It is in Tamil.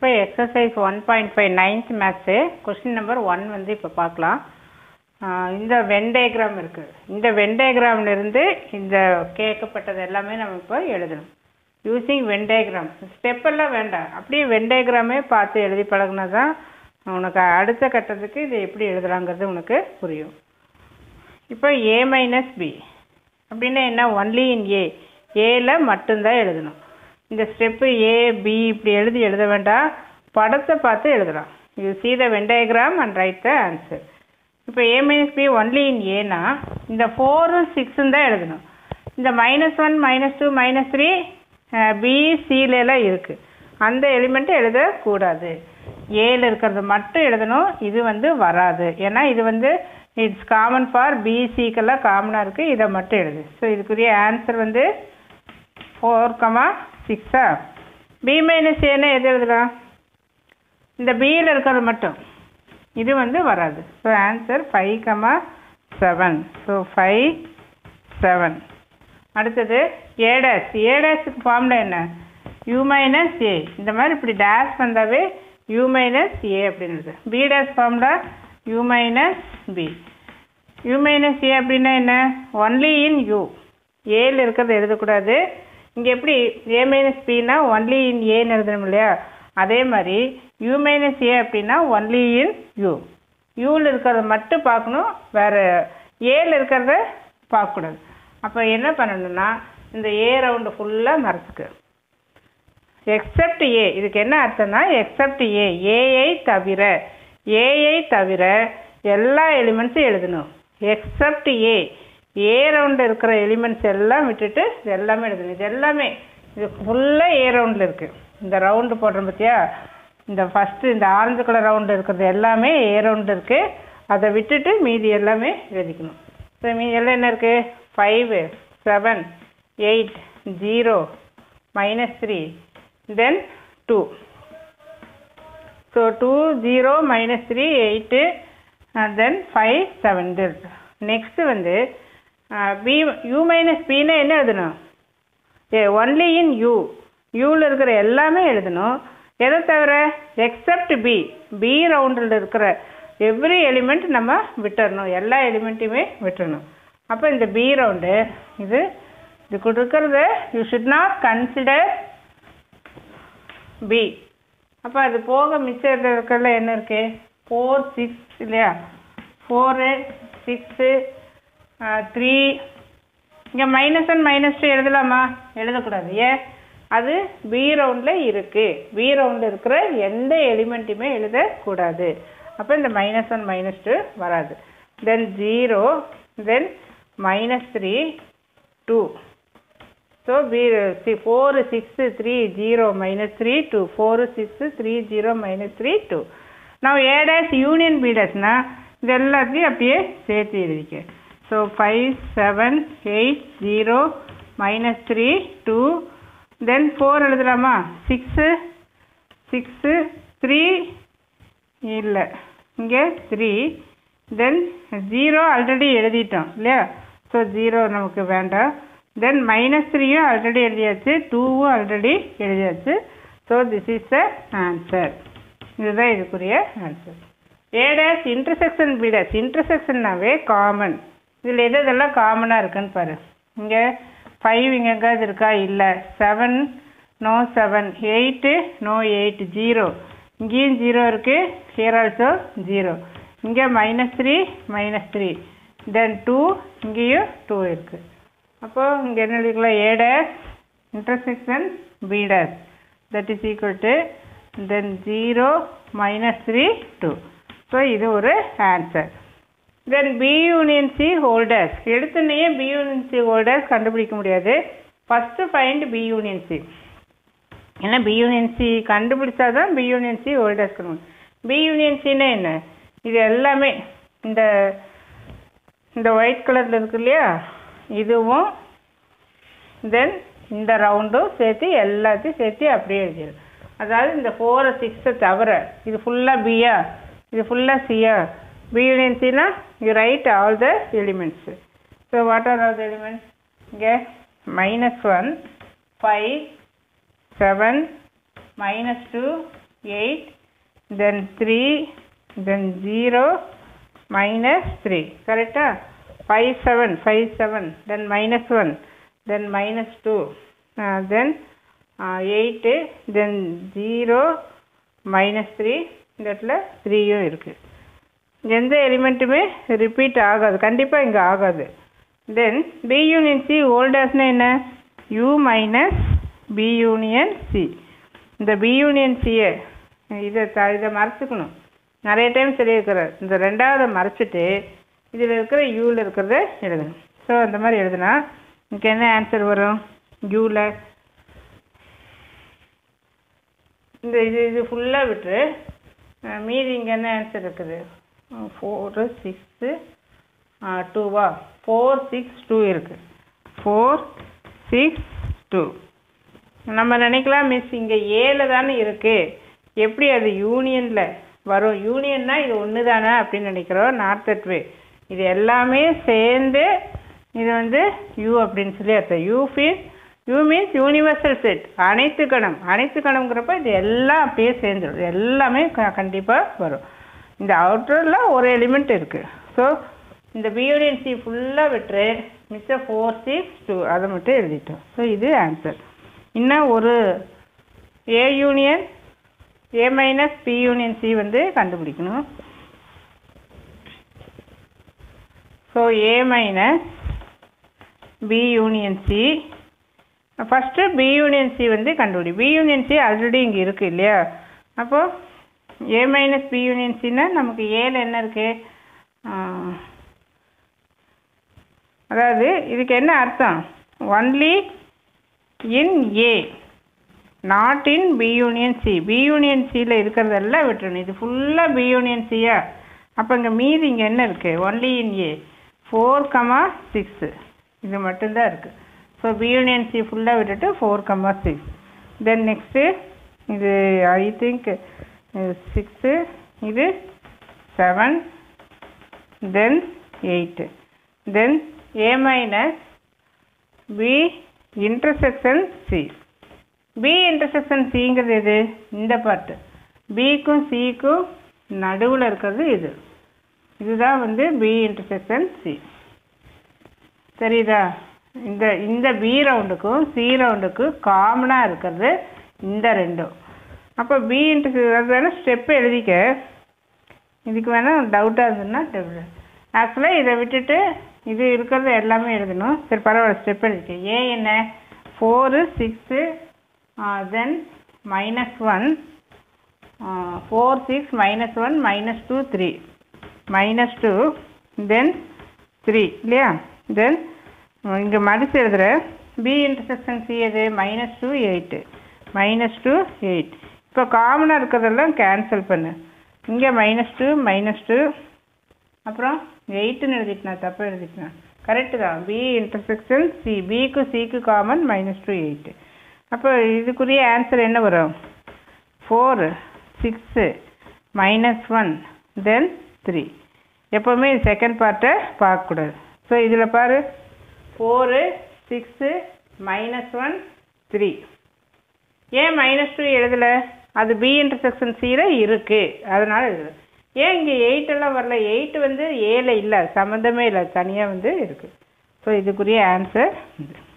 இப்போ exercise one point five ninth maths question number one வந்து இப்போ பார்க்கலாம் ஆஹ் இந்த வென் டயக்ராம் இருக்குது இந்த வென் டயக்ராம்ல இருந்து இந்த கேட்கப்பட்டது எல்லாமே நம்ம இப்போ எழுதணும் யூசிங் வென் டயக்ராம் ஸ்டெப் எல்லாம் வேண்டாம் அப்படியே வென் டயக்ராமே பார்த்து எழுதி பழகுனா தான் உனக்கு அடுத்த கட்டத்துக்கு இது எப்படி எழுதலாங்கிறது உனக்கு புரியும் இப்போ ஏ மைனஸ் பி அப்படின்னா என்ன ஒன்லி இன் ஏ ஏல மட்டும்தான் எழுதணும் இந்த ஸ்டெப்பு ஏ பி இப்படி எழுதி எழுத வேண்டாம் படத்தை பார்த்து எழுதலாம் you see the Venn diagram and write the answer இப்போ A minus B only in ஏனா இந்த ஃபோரும் சிக்ஸும் தான் எழுதணும் இந்த minus one minus two minus three B சிலெல்லாம் இருக்குது அந்த எலிமெண்ட்டை எழுதக்கூடாது ஏல இருக்கிறது மட்டும் எழுதணும் இது வந்து வராது ஏன்னா இது வந்து இட்ஸ் காமன் ஃபார் பிசிக்கெல்லாம் காமனாக இருக்குது இதை மட்டும் எழுது ஸோ இதுக்குரிய ஆன்சர் வந்து ஃபோர் கமா சிக்ஸா பி மைனஸ் ஏன்னா எது எழுதலாம் இந்த பியில் இருக்கிறது மட்டும் இது வந்து வராது so answer five comma seven so five seven அடுத்தது ஏ டேஷ் ஏ டேஷுக்கு ஃபார்முலா என்ன யூ மைனஸ் ஏ இந்த மாதிரி இப்படி டேஷ் வந்தாவே யூ மைனஸ் ஏ அப்படின்னு B dash formula U minus B U minus A அப்படின்னா என்ன ஒன்லி இன் யூ ஏல இருக்கிறத எழுதக்கூடாது இங்கே எப்படி ஏ மைனஸ் பின்னா ஒன்லி இன் ஏன்னு எழுதணும் இல்லையா அதே மாதிரி யூ மைனஸ் ஏ அப்படின்னா ஒன்லி இன் யூ யூவில் இருக்கிறத மட்டும் பார்க்கணும் வேறு ஏல இருக்கிறத பார்க்கக்கூடாது அப்போ என்ன பண்ணணும்னா இந்த ஏ ரவுண்டு ஃபுல்லாக மறைச்சிக்க எக்ஸப்ட் ஏ இதுக்கு என்ன அர்த்தம்னா எக்ஸப்ட் ஏ ஏஐ தவிர ஏஐ தவிர எல்லா எலிமெண்ட்ஸும் எழுதணும் எக்ஸப்ட் ஏ ஏ ரவுண்டு இருக்கிற எலிமெண்ட்ஸ் எல்லாம் விட்டுட்டு இது எல்லாமே எழுதணும் இது எல்லாமே இது ஃபுல்லாக ஏ ரவுண்டில் இருக்குது இந்த ரவுண்டு போடுறோம் பார்த்தியா இந்த ஃபஸ்ட்டு இந்த ஆரஞ்சு கலர் ரவுண்டு இருக்கிறது எல்லாமே ஏ ரவுண்டு இருக்குது அதை விட்டுட்டு மீதி எல்லாமே எழுதிக்கணும் ஸோ மீதி எல்லாம் என்ன இருக்குது five seven eight zero minus three then two so two zero minus three eight then five seven next வந்து பி யூ மைனஸ் பின்னா என்ன எழுதணும் ஏ ஒன்லி இன் யூ யூவில் இருக்கிற எல்லாமே எழுதணும் எதை தவிர எக்ஸப்ட் பி பி ரவுண்டில் இருக்கிற எவ்ரி எலிமெண்ட் நம்ம விட்டுறணும் எல்லா எலிமெண்ட்டையுமே விட்டுறணும் அப்போ இந்த பி ரவுண்டு இது இது கொடுக்கறது you should not consider B அப்போ அது போக மிச்சம் இருக்கிறதுல என்ன இருக்கு ஃபோர் சிக்ஸ் இல்லையா ஃபோரு சிக்ஸு த்ரீ இங்கே மைனஸ் ஒன் மைனஸ் டூ எழுதலாமா எழுதக்கூடாது ஏன் அது பி ரவுண்டில் இருக்குது பி ரவுண்டில் இருக்கிற எந்த எலிமெண்ட்டுமே எழுதக்கூடாது அப்போ இந்த மைனஸ் ஒன் மைனஸ் டூ வராது then zero then minus three two so B C four six three zero minus three two four six three zero minus three two நான் ஏ டேஷ் யூனியன் பி டேஷ்னா இது எல்லாத்தையும் அப்படியே சேர்த்து எழுதிக்க so five seven eight zero minus three two then four எழுதலாமா சிக்ஸு சிக்ஸு த்ரீ இல்லை இங்கே த்ரீ தென் ஜீரோ ஆல்ரெடி எழுதிட்டோம் இல்லையா ஸோ ஜீரோ நமக்கு வேண்டாம் தென் மைனஸ் த்ரீயும் ஆல்ரெடி எழுதியாச்சு டூவும் ஆல்ரெடி எழுதியாச்சு so this is the answer இதுதான் இதுக்குரிய answer A dash intersection B dash இன்டர்செக்ஷன்னாவே காமன் இதில் எது இதெல்லாம் காமனாக இருக்குன்னு பாரு இங்கே ஃபைவ் இங்கே எங்காவது இருக்கா இல்லை seven no seven eight no eight zero இங்கேயும் ஜீரோ இருக்குது ஹியர் ஆல்சோ ஜீரோ இங்கே minus three minus three then two இங்கேயும் டூ இருக்குது அப்போது இங்கே என்ன எழுதிக்கலாம் A dash intersection B dash that is equal to then zero minus three two so இது ஒரு answer then B union C holders எடுத்துனே பி யூனியன் சி ஹோல்டர்ஸ் கண்டுபிடிக்க முடியாது first find B union C ஏன்னா பி யூனியன் சி கண்டுபிடிச்சா தான் பி யூனியன் சி ஹோல்டர்ஸ் கண்டுபிடிக்கும் பி யூனியன் சின்னா என்ன இது எல்லாமே இந்த இந்த ஒயிட் கலரில் இருக்கு இல்லையா இதுவும் தென் இந்த ரவுண்டும் சேர்த்து எல்லாத்தையும் சேர்த்து அப்படியே எழுதிடும் அதாவது இந்த ஃபோரை சிக்ஸை தவிர இது ஃபுல்லாக பியா இது ஃபுல்லாக சியா பி யூனியன் சினா you write all the elements so what are all the elements இங்கே minus one five seven minus two eight then three then zero minus three கரெக்டா five seven five seven then minus one then minus two then eight then zero minus three இந்த இடத்துல த்ரீயும் இருக்குது எந்த எலிமெண்ட்டுமே ரிப்பீட் ஆகாது கண்டிப்பாக இங்கே ஆகாது தென் பி யூனியன் சி ஓல்டர்ஸ்னால் என்ன U minus B union C இந்த பி யூனியன் சியை இதை த இதை மறைச்சிக்கணும் நிறைய டைம் சொல்லியிருக்கிறார் இந்த ரெண்டாவதை மறைச்சிட்டு இதில் இருக்கிற யூவில் இருக்கிறத எழுதணும் ஸோ அந்த மாதிரி எழுதுனா இங்கே என்ன ஆன்சர் வரும் யூவில் இந்த இது இது ஃபுல்லாக விட்டு அஹ், மீதி இங்கே என்ன ஆன்சர் இருக்குது ஃபோரு சிக்ஸு டூவா ஃபோர் சிக்ஸ் டூ இருக்குது ஃபோர் சிக்ஸ் டூ நம்ம நினைக்கலாம் மிஸ் இங்கே ஏல தானே இருக்குது எப்படி அது யூனியனில் வரும் யூனியன்னா இது ஒன்று தானே அப்படின்னு நினைக்கிறோம் நாட் தட் வே இது எல்லாமே சேர்ந்து இது வந்து யூ அப்படின்னு சொல்லி அர்த்தம் you feel U means universal set அனைத்து கணம் அனைத்து கணம்ங்கிறப்ப இது எல்லாம் அப்படியே சேர்ந்துடும் இது எல்லாமே க கண்டிப்பாக வரும் இந்த அவுட்டரில் ஒரு எலிமெண்ட் இருக்குது ஸோ இந்த பியூனியன் சி ஃபுல்லாக விட்டுரு மிச்சம் ஃபோர் சிக்ஸ் டூ அதை மட்டும் எழுதிட்டோம் ஸோ இது ஆன்சர் இன்னும் ஒரு A union A minus B union C வந்து கண்டுபிடிக்கணும் so A minus B union C first B union C வந்து கண்டுபிடி பி யூனியன் சி ஆல்ரெடி இங்கே இருக்குது இல்லையா அப்போது ஏ மைனஸ் பி யூனியன் சின்னா நமக்கு ஏல என்ன இருக்குது அதாவது இதுக்கு என்ன அர்த்தம் only in A not in B union C B union சியில் இருக்கிறதெல்லாம் விட்டுறணும் இது ஃபுல்லாக பி யூனியன் சியா அப்போ இங்கே மீதி இங்கே என்ன இருக்குது only in A four comma six இது மட்டும்தான் இருக்குது ஸோ பி யூனியன் சி ஃபுல்லாக விட்டுட்டு four comma six then next இது ஐ திங்க் சிக்ஸு இது seven then eight then A minus B intersection C B intersection சிங்கிறது எது இந்த பார்ட்டு பிக்கும் சிக்கும் நடுவில் இருக்கிறது இது இதுதான் வந்து பி இன்டர்செக்ஷன் சி தெரியுதா இந்த இந்த பி ரவுண்டுக்கும் சி ரவுண்டுக்கும் காமனாக இருக்கிறது இந்த ரெண்டும் அப்போ பி இன்ட்டு அது வேணால் ஸ்டெப்பு எழுதிக்க இதுக்கு வேணால் டவுட்டாக இருந்ததுன்னா ஆக்சுவலாக இதை விட்டுட்டு இது இருக்கிறது எல்லாமே எழுதணும் சரி பரவாயில்ல ஸ்டெப் எழுதிக்க ஏ என்ன four six then minus one four six minus one minus two three minus two then three இல்லையா தென் இங்கே மடித்து எழுதுகிறேன் பி இன்டர்செக்ஷன் சி எது minus two eight minus two eight இப்போ காமனாக இருக்கிறதெல்லாம் கேன்சல் பண்ணு இங்கே மைனஸ் டூ மைனஸ் டூ அப்புறம் எயிட்டுன்னு எழுதிட்டேன் தப்பாக எழுதிட்டேன் கரெக்டு தான் பி இன்டர்செக்ஷன் சி பிக்கு சிக்கு காமன் மைனஸ் டூ எயிட்டு அப்போ இதுக்குரிய ஆன்சர் என்ன வரும் four six minus one then three எப்போவுமே செகண்ட் பார்ட்டை பார்க்கக்கூடாது ஸோ இதில் பாரு four six minus one three ஏன் மைனஸ் டூ எழுதலை அது பி இன்டர்செக்ஷன் சியில் இருக்குது அதனால் எழுதலை ஏன் இங்கே எயிட்டெல்லாம் வரல எயிட் வந்து ஏல இல்லை சம்மந்தமே இல்லை தனியாக வந்து இருக்குது ஸோ இதுக்குரிய ஆன்சர் இது